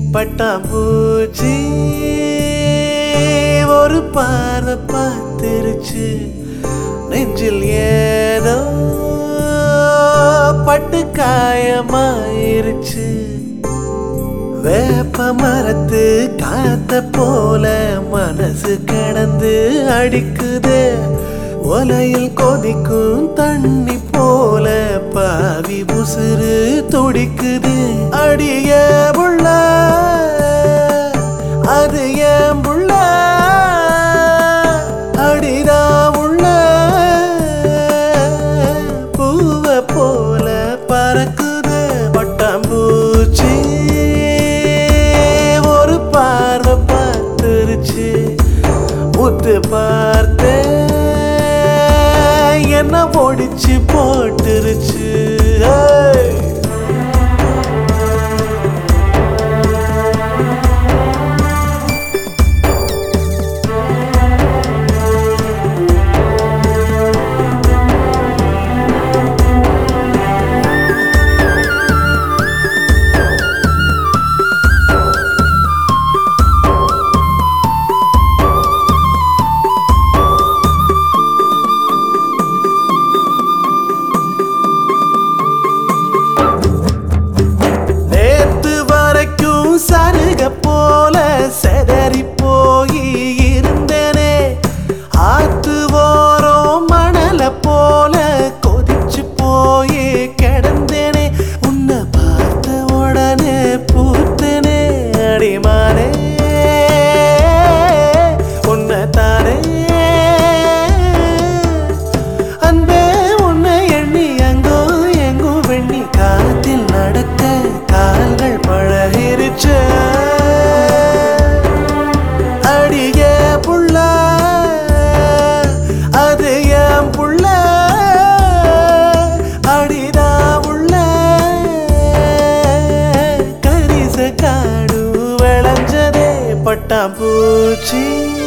பட்டாம்பூச்சி ஒரு பார்வை பார்த்துருச்சு நெஞ்சில் ஏதோ பட்டு காயமாயிருச்சு வேப்ப மரத்து காத்த போல மனசு கடந்து அடிக்குது ஒலையில் கொதிக்கும் தண்ணி போல பாவி உசுறு துடிக்குது அடிய புள்ள அது ஏன் புள்ள அடிதா உள்ள பூவ போல பறக்குது பட்டாம்பூச்சி ஒரு பார்வை பார்த்துருச்சு முத்து பார்த்து என்ன ஒடிச்சு போட்டுருச்சு ஏய். நேத்து வரைக்கும் சருக போல செதறி போய் இருந்தேனே ஆத்து ஓரம் மணல போல கொதிச்சு போய் கிடந்தேனே உன்னை பார்த்த உடனே பூத்தனே அடிமானே உன்னை தானே அன்பே உன்னை எண்ணி அங்கோ எங்கோ வெண்ணி காத்தில் நடக்க கால்கள் பழகிருச்சு அடிய புள்ள அது என் புள்ள அடிதா உள்ள கரிச காடு விளைஞ்சதே பட்டாம்பூச்சி